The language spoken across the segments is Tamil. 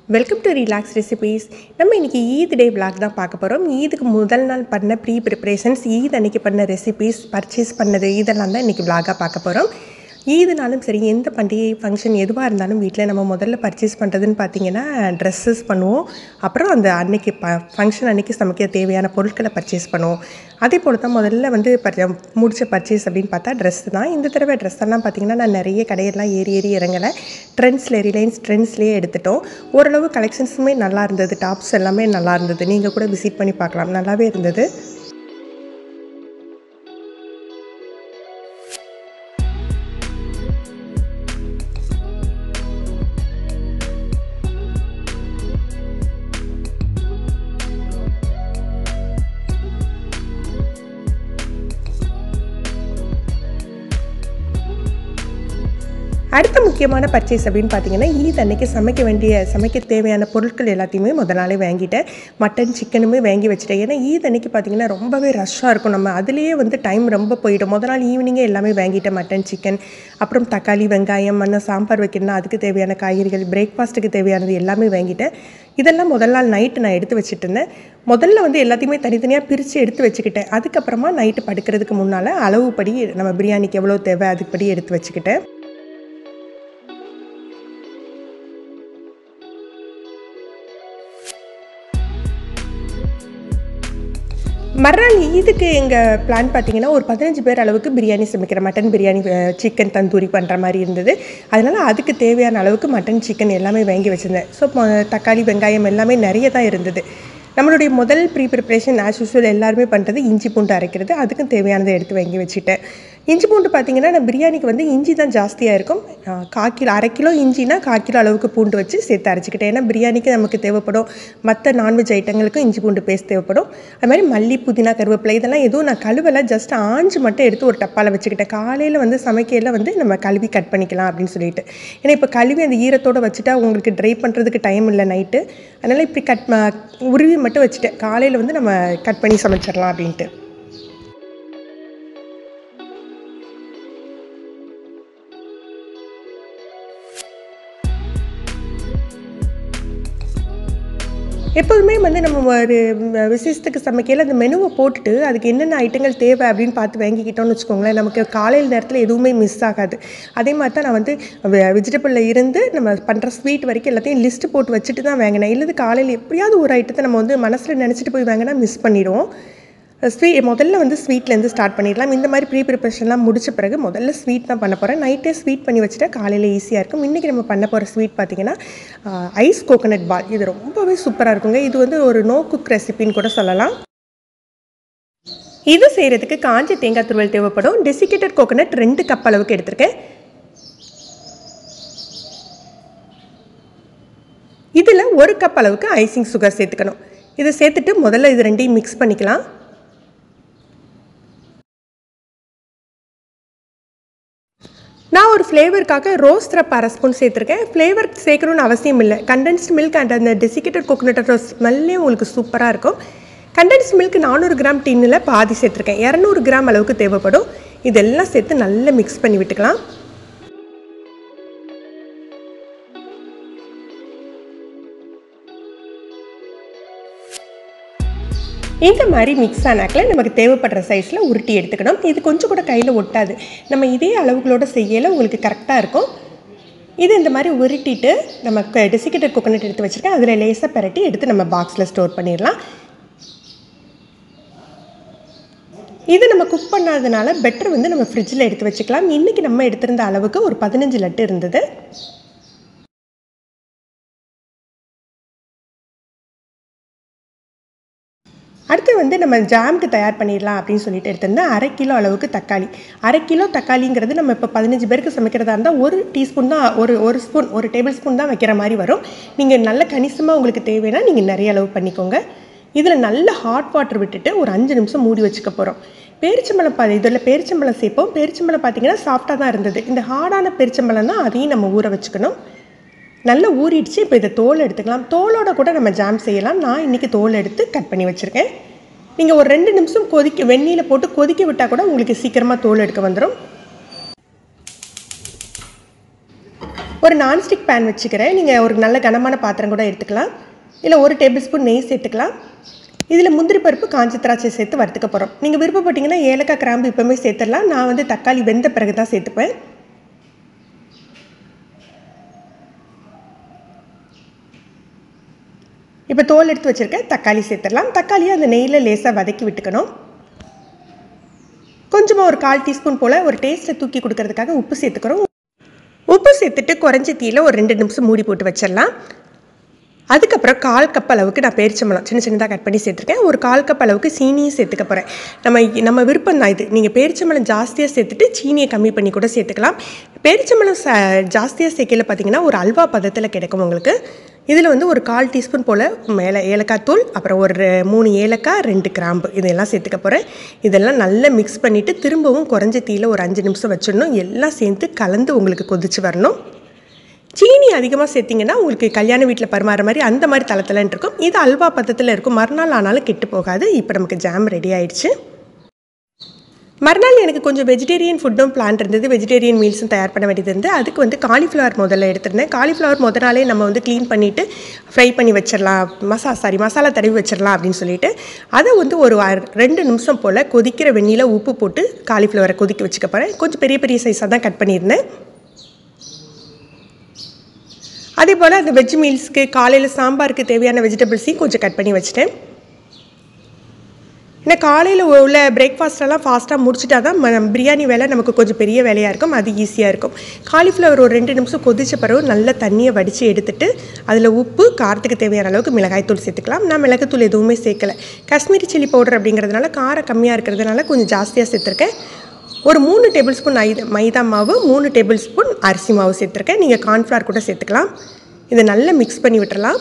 வெல்கம் டு ரிலாக்ஸ் ரெசிபீஸ் நம்ம இன்றைக்கி ஈத் டே vlog தான் பார்க்க போகிறோம் ஈதுக்கு முதல் நாள் பண்ண ப்ரீ ப்ரிப்பரேஷன்ஸ் ஈத் அன்னைக்கு பண்ண ரெசிபீஸ் பர்ச்சேஸ் பண்ணது இதெல்லாம் தான் இன்றைக்கி vlog-ஆ பார்க்க போகிறோம் ஈதுனாலும் சரி எந்த பண்டிகை ஃபங்க்ஷன் எதுவாக இருந்தாலும் வீட்டில் நம்ம முதல்ல பர்ச்சேஸ் பண்ணுறதுன்னு பார்த்தீங்கன்னா ட்ரெஸ்ஸஸ் பண்ணுவோம் அப்புறம் அந்த அன்னைக்கு ப ஃபங்க்ஷன் அன்னைக்கு சமைக்க தேவையான பொருட்களை பர்ச்சேஸ் பண்ணுவோம் அதே போல் தான் முதல்ல வந்து பர் முடிச்ச பர்ச்சேஸ் அப்படின்னு பார்த்தா ட்ரெஸ் தான் இந்த தடவை ட்ரெஸ் எல்லாம் பார்த்தீங்கன்னா நான் நிறைய கடையெல்லாம் ஏறி ஏறி இறங்கலை ட்ரெண்ட்ஸில் ரிலையன்ஸ் ட்ரெண்ட்ஸ்லேயே எடுத்துட்டோம் ஓரளவு கலெக்ஷன்ஸுமே நல்லா இருந்தது டாப்ஸ் எல்லாமே நல்லா இருந்தது நீங்கள் கூட விசிட் பண்ணி பார்க்கலாம் நல்லாவே இருந்தது அடுத்த முக்கியமான பர்ச்சேஸ் அப்படின்னு பார்த்தீங்கன்னா ஈத் அன்னைக்கு சமைக்க வேண்டிய சமைக்க தேவையான பொருட்கள் எல்லாத்தையுமே முத நாளே வாங்கிட்டேன் மட்டன் சிக்கனுமே வாங்கி வச்சுட்டேன் ஏன்னா ஈத் அன்னைக்கு பார்த்தீங்கன்னா ரொம்பவே ரஷ்ஷாக இருக்கும் நம்ம அதுலேயே வந்து டைம் ரொம்ப போயிடும் முத நாள் ஈவினிங்கே எல்லாமே வாங்கிட்டேன் மட்டன் சிக்கன் அப்புறம் தக்காளி வெங்காயம் மண்ண சாம்பார் வைக்கணும்னா அதுக்கு தேவையான காய்கறிகள் பிரேக்ஃபாஸ்ட்டுக்கு தேவையானது எல்லாமே வாங்கிட்டேன் இதெல்லாம் முதல் நாள் நைட்டு நான் எடுத்து வச்சுட்டு இருந்தேன் முதல்ல வந்து எல்லாத்தையுமே தனித்தனியாக பிரித்து எடுத்து வச்சுக்கிட்டேன் அதுக்கப்புறமா நைட்டு படுக்கிறதுக்கு முன்னால் அளவுப்படி நம்ம பிரியாணிக்கு எவ்வளோ தேவை அதுபடி எடுத்து வச்சுக்கிட்டேன் மறுநாள் ஈதுக்கு எங்கள் பிளான் பார்த்தீங்கன்னா ஒரு பதினஞ்சு பேர் அளவுக்கு பிரியாணி சமைக்கிற மட்டன் பிரியாணி சிக்கன் தந்தூரி பண்ணுற மாதிரி இருந்தது அதனால் அதுக்கு தேவையான அளவுக்கு மட்டன் சிக்கன் எல்லாமே வாங்கி வச்சுருந்தேன் ஸோ தக்காளி வெங்காயம் எல்லாமே நிறைய தான் இருந்தது நம்மளுடைய முதல் ப்ரீ ப்ரிப்ரேஷன் ஆஸ் யூஸ்வல் எல்லாருமே பண்ணுறது இஞ்சி பூண்டு அரைக்கிறது அதுக்கும் தேவையானதை எடுத்து வாங்கி வச்சுட்டேன் இஞ்சி பூண்டு பார்த்தீங்கன்னா நான் பிரியாணிக்கு வந்து இஞ்சி தான் ஜாஸ்தியாக இருக்கும் கால் கிலோ அரை கிலோ இஞ்சினா கால் கிலோ அளவுக்கு பூண்டு வச்சு சேர்த்து அரைச்சிக்கிட்டேன் ஏன்னா பிரியாணிக்கு நமக்கு தேவைப்படும் மற்ற நான்வெஜ் ஐட்டங்களுக்கும் இஞ்சி பூண்டு பேஸ்ட் தேவைப்படும் அது மாதிரி மல்லி புதினா கருவேப்பிலை இதெல்லாம் எதுவும் நான் கழுவலை ஜஸ்ட் ஆஞ்சு மட்டும் எடுத்து ஒரு டப்பாவில் வச்சுக்கிட்டேன் காலையில் வந்து சமைக்கையில் வந்து நம்ம கழுவி கட் பண்ணிக்கலாம் அப்படின்னு சொல்லிட்டு ஏன்னா இப்போ கழுவி அந்த ஈரத்தோடு வச்சுட்டா உங்களுக்கு ட்ரை பண்ணுறதுக்கு டைம் இல்லை நைட்டு அதனால் இப்படி கட் உருவி மட்டும் வச்சுட்டேன் காலையில் வந்து நம்ம கட் பண்ணி சமைச்சிடலாம் அப்படின்ட்டு எப்போதுமே வந்து நம்ம ஒரு விசேஷத்துக்கு சமைக்கையில் அந்த மெனுவை போட்டுட்டு அதுக்கு என்னென்ன ஐட்டங்கள் தேவை அப்படின்னு பார்த்து வாங்கிக்கிட்டோம்னு வச்சுக்கோங்களேன் நமக்கு காலையில் நேரத்தில் எதுவுமே மிஸ் ஆகாது அதே மாதிரி தான் நான் வந்து வெஜிடபிளில் இருந்து நம்ம பண்ணுற ஸ்வீட் வரைக்கும் எல்லாத்தையும் லிஸ்ட்டு போட்டு வச்சுட்டு தான் வாங்கினேன் இல்லது காலையில் எப்படியாவது ஒரு ஐட்டத்தை நம்ம வந்து மனசில் நினச்சிட்டு போய் வாங்கினா மிஸ் பண்ணிடுவோம் ஸ்வீ முதல்ல வந்து ஸ்வீட்லேருந்து ஸ்டார்ட் பண்ணிடலாம் இந்த மாதிரி ப்ரீ ப்ரிப்ரேஷன்லாம் முடிச்ச பிறகு முதல்ல ஸ்வீட் தான் பண்ண போகிறேன் நைட்டே ஸ்வீட் பண்ணி வச்சுட்டா காலையில் ஈஸியாக இருக்கும் இன்றைக்கி நம்ம பண்ண போகிற ஸ்வீட் பார்த்திங்கன்னா ஐஸ் கோகோனட் பால் இது ரொம்பவே சூப்பராக இருக்குங்க இது வந்து ஒரு நோ குக் ரெசிபின்னு கூட சொல்லலாம் இது செய்கிறதுக்கு காஞ்ச தேங்காய் துருவல் தேவைப்படும் டெசிகேட்டட் கோகோனட் ரெண்டு கப் அளவுக்கு எடுத்திருக்கேன் இதில் ஒரு கப் அளவுக்கு ஐசிங் சுகர் சேர்த்துக்கணும் இதை சேர்த்துட்டு முதல்ல இது ரெண்டையும் மிக்ஸ் பண்ணிக்கலாம் நான் ஒரு ஃப்ளேவருக்காக ரோஸ் த்ரப் அரை ஸ்பூன் சேர்த்துருக்கேன் ஃப்ளேவர் சேர்க்கணும்னு அவசியம் இல்லை கண்டென்ஸ்ட் மில்க் அண்ட் அந்த டெசிகேட்டட் கோகோனட்டோட ஸ்மெல்லே உங்களுக்கு சூப்பராக இருக்கும் கண்டென்ஸ்ட் மில்க் நானூறு கிராம் டின்னில் பாதி சேர்த்துருக்கேன் இரநூறு கிராம் அளவுக்கு தேவைப்படும் இதெல்லாம் சேர்த்து நல்லா மிக்ஸ் பண்ணி விட்டுக்கலாம் இந்த மாதிரி மிக்ஸ் ஆனாக்கில் நமக்கு தேவைப்படுற சைஸில் உருட்டி எடுத்துக்கணும் இது கொஞ்சம் கூட கையில் ஒட்டாது நம்ம இதே அளவுகளோட செய்யலை உங்களுக்கு கரெக்டாக இருக்கும் இது இந்த மாதிரி உருட்டிட்டு நம்ம டெசிகேட்டட் கோகோனட் எடுத்து வச்சுருக்கேன் அதில் லேசாக பரட்டி எடுத்து நம்ம பாக்ஸில் ஸ்டோர் பண்ணிடலாம் இது நம்ம குக் பண்ணாததுனால பெட்டர் வந்து நம்ம ஃப்ரிட்ஜில் எடுத்து வச்சுக்கலாம் இன்றைக்கி நம்ம எடுத்திருந்த அளவுக்கு ஒரு பதினஞ்சு லட்டு இருந்தது அடுத்து வந்து நம்ம ஜாமுக்கு தயார் பண்ணிடலாம் அப்படின்னு சொல்லிட்டு எடுத்திருந்தேன் அரை கிலோ அளவுக்கு தக்காளி அரை கிலோ தக்காளிங்கிறது நம்ம இப்போ பதினஞ்சு பேருக்கு சமைக்கிறதா இருந்தால் ஒரு டீஸ்பூன் தான் ஒரு ஒரு ஸ்பூன் ஒரு டேபிள் ஸ்பூன் தான் வைக்கிற மாதிரி வரும் நீங்கள் நல்ல கணிசமாக உங்களுக்கு தேவைன்னா நீங்கள் நிறைய அளவு பண்ணிக்கோங்க இதில் நல்ல ஹாட் வாட்டர் விட்டுட்டு ஒரு அஞ்சு நிமிஷம் மூடி வச்சுக்க போகிறோம் பேரிச்சம்பழம் பா இதில் பேரிச்சம்பழம் சேர்ப்போம் பேரிச்சம்பழம் பார்த்தீங்கன்னா சாஃப்டாக தான் இருந்தது இந்த ஹார்டான பேரிச்சம்பழம் தான் அதையும் நம்ம ஊற வச்சுக்கணும் நல்லா ஊறிடுச்சு இப்போ இதை தோல் எடுத்துக்கலாம் தோலோட கூட நம்ம ஜாம் செய்யலாம் நான் இன்றைக்கி தோல் எடுத்து கட் பண்ணி வச்சுருக்கேன் நீங்கள் ஒரு ரெண்டு நிமிஷம் கொதிக்க வெந்நீரில் போட்டு கொதிக்க விட்டால் கூட உங்களுக்கு சீக்கிரமாக தோல் எடுக்க வந்துடும் ஒரு நான்ஸ்டிக் பேன் வச்சுக்கிறேன் நீங்கள் ஒரு நல்ல கனமான பாத்திரம் கூட எடுத்துக்கலாம் இல்லை ஒரு டேபிள் ஸ்பூன் நெய் சேர்த்துக்கலாம் இதில் முந்திரி பருப்பு காஞ்சி திராட்சை சேர்த்து வறுத்துக்க போகிறோம் நீங்கள் விருப்பப்பட்டீங்கன்னா ஏலக்காய் கிராம்பு இப்போவுமே சேர்த்துடலாம் நான் வந்து தக்காளி வெந்த பிறகு தான் சேர்த்துப்பேன் இப்போ தோல் எடுத்து வச்சுருக்கேன் தக்காளி சேர்த்துடலாம் தக்காளியை அந்த நெய்யில் லேசாக வதக்கி விட்டுக்கணும் கொஞ்சமாக ஒரு கால் டீஸ்பூன் போல் ஒரு டேஸ்ட்டை தூக்கி கொடுக்கறதுக்காக உப்பு சேர்த்துக்கிறோம் உப்பு சேர்த்துட்டு குறைஞ்ச தீயில் ஒரு ரெண்டு நிமிஷம் மூடி போட்டு வச்சிடலாம் அதுக்கப்புறம் கால் கப் அளவுக்கு நான் பேரிச்சம்பழம் சின்ன சின்னதாக கட் பண்ணி சேர்த்துருக்கேன் ஒரு கால் கப் அளவுக்கு சீனியும் சேர்த்துக்க போகிறேன் நம்ம நம்ம விருப்பம் தான் இது நீங்கள் பேரிச்சம்பழம் ஜாஸ்தியாக சேர்த்துட்டு சீனியை கம்மி பண்ணி கூட சேர்த்துக்கலாம் பேரிச்சம்பழம் ச ஜாஸ்தியாக சேர்க்கல பார்த்தீங்கன்னா ஒரு அல்வா பதத்தில் கிடைக்கும் உங்களுக்கு இதில் வந்து ஒரு கால் டீஸ்பூன் போல் மேலே ஏலக்காய் தூள் அப்புறம் ஒரு மூணு ஏலக்காய் ரெண்டு கிராம்பு இதெல்லாம் சேர்த்துக்க போகிறேன் இதெல்லாம் நல்லா மிக்ஸ் பண்ணிவிட்டு திரும்பவும் குறைஞ்ச தீயில் ஒரு அஞ்சு நிமிஷம் வச்சிடணும் எல்லாம் சேர்த்து கலந்து உங்களுக்கு கொதிச்சு வரணும் சீனி அதிகமாக சேர்த்திங்கன்னா உங்களுக்கு கல்யாண வீட்டில் பரிமாற மாதிரி அந்த மாதிரி தளத்தலன்னு இருக்கும் இது அல்வா பதத்தில் இருக்கும் மறுநாள் ஆனாலும் கெட்டு போகாது இப்போ நமக்கு ஜாம் ரெடி ஆயிடுச்சு மறுநாள் எனக்கு கொஞ்சம் வெஜிடேரியன் ஃபுட்டும் பிளான் இருந்தது வெஜிடேரியன் மீல்ஸும் தயார் பண்ண வேண்டியது இருந்து அதுக்கு வந்து காலிஃப்ளவர் முதல்ல எடுத்திருந்தேன் காலிஃப்ளவர் முத நாளே நம்ம வந்து க்ளீன் பண்ணிவிட்டு ஃப்ரை பண்ணி வச்சிடலாம் மசா சாரி மசாலா தடவி வச்சிடலாம் அப்படின்னு சொல்லிட்டு அதை வந்து ஒரு அர- ரெண்டு நிமிஷம் போல் கொதிக்கிற வெந்நியில் உப்பு போட்டு காலிஃப்ளவரை கொதிக்க வச்சுக்க போகிறேன் கொஞ்சம் பெரிய பெரிய சைஸாக தான் கட் பண்ணியிருந்தேன் அதே போல் அந்த வெஜ் மீல்ஸ்க்கு காலையில் சாம்பாருக்கு தேவையான வெஜிடபிள்ஸையும் கொஞ்சம் கட் பண்ணி வச்சுட்டேன் ஏன்னா காலையில் உள்ள பிரேக்ஃபாஸ்ட்டெல்லாம் ஃபாஸ்ட்டாக முடிச்சிட்டா தான் ம- பிரியாணி வேலை நமக்கு கொஞ்சம் பெரிய வேலையாக இருக்கும் அது ஈஸியாக இருக்கும் காலிஃப்ளவர் ஒரு ரெண்டு நிமிஷம் கொதிச்ச பிறகு நல்ல தண்ணியை வடித்து எடுத்துட்டு அதில் உப்பு காரத்துக்கு தேவையான அளவுக்கு மிளகாய்த்தூள் சேர்த்துக்கலாம் நான் மிளகுத்தூள் எதுவுமே சேர்க்கல காஷ்மீரி சில்லி பவுடர் அப்படிங்கிறதுனால காரம் கம்மியாக இருக்கிறதுனால கொஞ்சம் ஜாஸ்தியாக சேர்த்துருக்கேன் ஒரு மூணு டேபிள் ஸ்பூன் ஐ மைதா மாவு மூணு டேபிள் ஸ்பூன் அரிசி மாவு சேர்த்துருக்கேன் நீங்கள் கார்ன்ஃப்ளவர் கூட சேர்த்துக்கலாம் இதை நல்லா மிக்ஸ் பண்ணி விட்டுறலாம்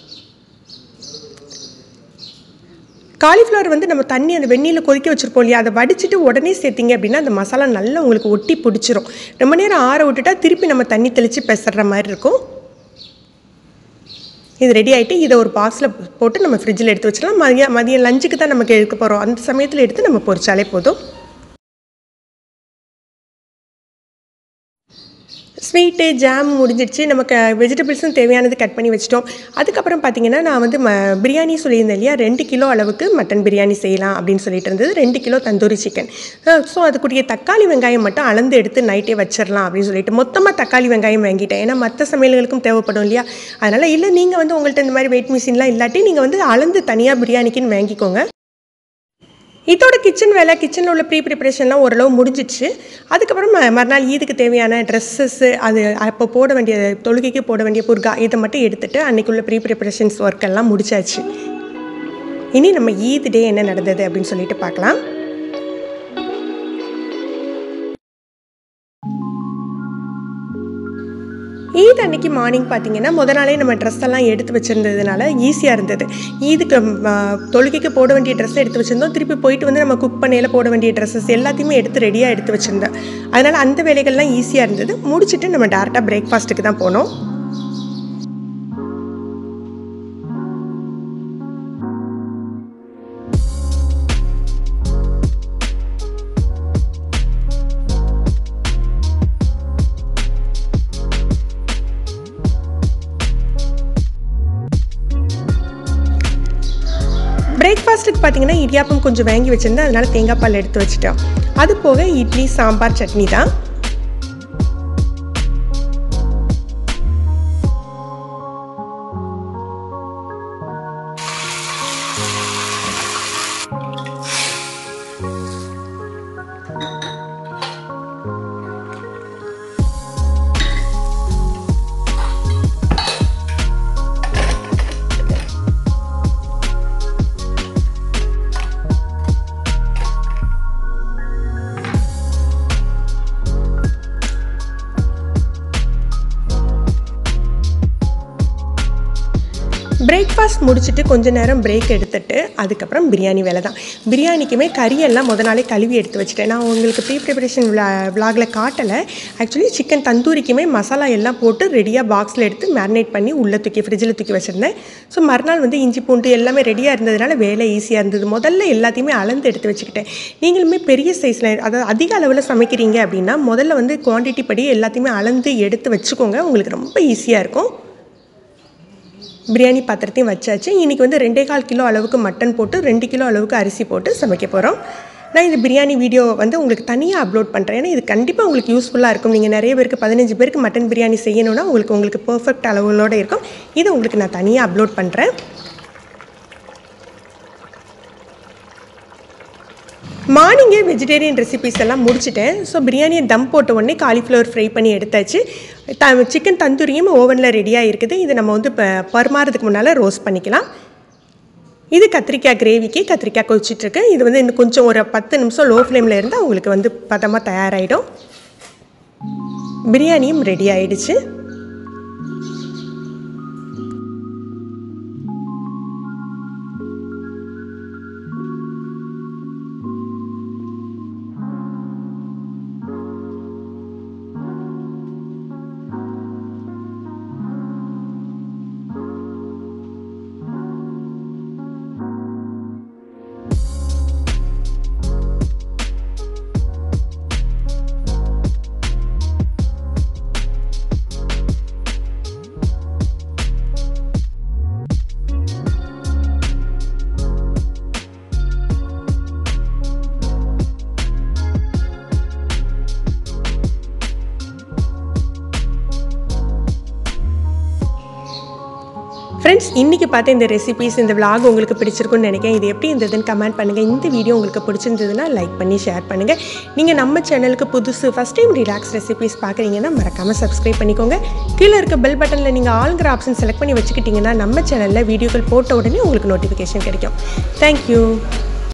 காலிஃப்ளவர் வந்து நம்ம தண்ணி அந்த வெந்நீரில் கொதிக்க வச்சுருப்போம் இல்லையா அதை வடிச்சிட்டு உடனே சேர்த்திங்க அப்படின்னா அந்த மசாலா நல்லா உங்களுக்கு ஒட்டி பிடிச்சிரும் ரொம்ப நேரம் ஆற விட்டுட்டா திருப்பி நம்ம தண்ணி தெளித்து பெசற மாதிரி இருக்கும் இது ரெடி ஆகிட்டு இதை ஒரு பாக்ஸில் போட்டு நம்ம ஃப்ரிட்ஜில் எடுத்து வச்சிடலாம் மதியம் மதியம் லஞ்சுக்கு தான் நமக்கு எடுக்க போகிறோம் அந்த சமயத்தில் எடுத்து நம்ம பொரிச்சாலே போதும் ஸ்வீட்டு ஜாம் முடிஞ்சிடுச்சு நமக்கு வெஜிடபிள்ஸும் தேவையானது கட் பண்ணி வச்சிட்டோம் அதுக்கப்புறம் பார்த்தீங்கன்னா நான் வந்து ம பிரியாணி சொல்லியிருந்தேன் இல்லையா ரெண்டு கிலோ அளவுக்கு மட்டன் பிரியாணி செய்யலாம் அப்படின்னு சொல்லிட்டு இருந்தது ரெண்டு கிலோ தந்தூரி சிக்கன் ஸோ அதுக்குரிய தக்காளி வெங்காயம் மட்டும் அளந்து எடுத்து நைட்டே வச்சிடலாம் அப்படின்னு சொல்லிட்டு மொத்தமாக தக்காளி வெங்காயம் வாங்கிட்டேன் ஏன்னா மற்ற சமையல்களுக்கும் தேவைப்படும் இல்லையா அதனால் இல்லை நீங்கள் வந்து உங்கள்கிட்ட இந்த மாதிரி வெயிட் மிஷின்லாம் இல்லாட்டி நீங்கள் வந்து அளந்து தனியாக பிரியாணிக்குன்னு வாங்கிக்கோங்க இதோட கிச்சன் வேலை கிச்சனில் உள்ள ப்ரீ ப்ரிப்பரேஷன்லாம் ஓரளவு முடிஞ்சிடுச்சு அதுக்கப்புறம் ம- மறுநாள் ஈதுக்கு தேவையான ட்ரெஸ்ஸஸ்ஸு அது அப்போ போட வேண்டிய தொழுகைக்கு போட வேண்டிய புர்கா இதை மட்டும் எடுத்துட்டு அன்னைக்குள்ள ப்ரீ ப்ரிப்பரேஷன்ஸ் ஒர்க் எல்லாம் முடிச்சாச்சு இனி நம்ம ஈத் டே என்ன நடந்தது அப்படின்னு சொல்லிட்டு பார்க்கலாம் ஈத் அன்னைக்கு மார்னிங் பார்த்தீங்கன்னா முத நாளே நம்ம ட்ரெஸ் எல்லாம் எடுத்து வச்சிருந்ததுனால ஈஸியாக இருந்தது ஈதுக்கு ம, தொழுகைக்கு போட வேண்டிய ட்ரெஸ் எடுத்து வச்சிருந்தோம் திருப்பி போயிட்டு வந்து நம்ம குக் பண்ணையில் போட வேண்டிய ட்ரெஸ்ஸஸ் எல்லாத்தையுமே எடுத்து ரெடியாக எடுத்து வச்சிருந்தேன் அதனால் அந்த வேலைகள்லாம் ஈஸியாக இருந்தது முடிச்சுட்டு நம்ம டேரெக்டாக பிரேக்ஃபாஸ்ட்டுக்கு தான் போனோம் பிரேக்ஃபாஸ்ட்டுக்கு பார்த்தீங்கன்னா இடியாப்பம் கொஞ்சம் வாங்கி வச்சுருந்தேன் அதனால தேங்காய் பால் எடுத்து வச்சுட்டோம் அது போக இட்லி சாம்பார் சட்னி தான் பிரேக்ஃபாஸ்ட் முடிச்சுட்டு கொஞ்ச நேரம் பிரேக் எடுத்துட்டு அதுக்கப்புறம் பிரியாணி வேலை தான் பிரியாணிக்குமே கறியெல்லாம் முத நாளே கழுவி எடுத்து வச்சுட்டேன் நான் உங்களுக்கு ப்ரீ ப்ரிப்பரேஷன் விலாகில் காட்டலை ஆக்சுவலி சிக்கன் தந்தூரிக்குமே மசாலா எல்லாம் போட்டு ரெடியாக பாக்ஸில் எடுத்து மேரினேட் பண்ணி உள்ளே தூக்கி ஃப்ரிட்ஜில் தூக்கி வச்சுருந்தேன் ஸோ மறுநாள் வந்து இஞ்சி பூண்டு எல்லாமே ரெடியாக இருந்ததுனால வேலை ஈஸியாக இருந்தது முதல்ல எல்லாத்தையுமே அளந்து எடுத்து வச்சுக்கிட்டேன் நீங்களுமே பெரிய சைஸில் அதாவது அதிக அளவில் சமைக்கிறீங்க அப்படின்னா முதல்ல வந்து குவான்டிட்டி படி எல்லாத்தையுமே அளந்து எடுத்து வச்சுக்கோங்க உங்களுக்கு ரொம்ப ஈஸியாக இருக்கும் பிரியாணி பாத்திரத்தையும் வச்சாச்சு இன்றைக்கி வந்து ரெண்டே கால் கிலோ அளவுக்கு மட்டன் போட்டு ரெண்டு கிலோ அளவுக்கு அரிசி போட்டு சமைக்க போகிறோம் நான் இந்த பிரியாணி வீடியோ வந்து உங்களுக்கு தனியாக அப்லோட் பண்ணுறேன் ஏன்னா இது கண்டிப்பாக உங்களுக்கு யூஸ்ஃபுல்லாக இருக்கும் நீங்கள் நிறைய பேருக்கு பதினஞ்சு பேருக்கு மட்டன் பிரியாணி செய்யணும்னா உங்களுக்கு உங்களுக்கு பர்ஃபெக்ட் அளவுகளோடு இருக்கும் இதை உங்களுக்கு நான் தனியாக அப்லோட் பண்ணுறேன் மார்னிங்கே வெஜிடேரியன் ரெசிபிஸ் எல்லாம் முடிச்சிட்டேன் ஸோ பிரியாணியை தம் போட்ட உடனே காலிஃப்ளவர் ஃப்ரை பண்ணி எடுத்தாச்சு த சிக்கன் தந்தூரியும் ஓவனில் ரெடியாக இருக்குது இது நம்ம வந்து இப்போ பரிமாறதுக்கு முன்னால் ரோஸ்ட் பண்ணிக்கலாம் இது கத்திரிக்காய் கிரேவிக்கு கத்திரிக்காய் கொதிச்சிட்ருக்கு இது வந்து இன்னும் கொஞ்சம் ஒரு பத்து நிமிஷம் லோ ஃப்ளேமில் இருந்தால் உங்களுக்கு வந்து பதமாக தயாராகிடும் பிரியாணியும் ரெடி ஆயிடுச்சு ஃப்ரெண்ட்ஸ் இன்றைக்கி பார்த்த இந்த ரெசிபிஸ் இந்த விலாக் உங்களுக்கு பிடிச்சிருக்குன்னு நினைக்கிறேன் இது எப்படி இருந்ததுன்னு கமெண்ட் பண்ணுங்கள் இந்த வீடியோ உங்களுக்கு பிடிச்சிருந்ததுன்னா லைக் பண்ணி ஷேர் பண்ணுங்கள் நீங்கள் நம்ம சேனலுக்கு புதுசு ஃபஸ்ட் டைம் ரிலாக்ஸ் ரெசிபிஸ் பார்க்குறீங்கன்னா மறக்காமல் சப்ஸ்கிரைப் பண்ணிக்கோங்க கீழே இருக்க பெல் பட்டனில் நீங்கள் ஆளுங்கிற ஆப்ஷன் செலக்ட் பண்ணி வச்சுக்கிட்டிங்கன்னா நம்ம சேனலில் வீடியோக்கள் போட்ட உடனே உங்களுக்கு நோட்டிஃபிகேஷன் கிடைக்கும் தேங்க்யூ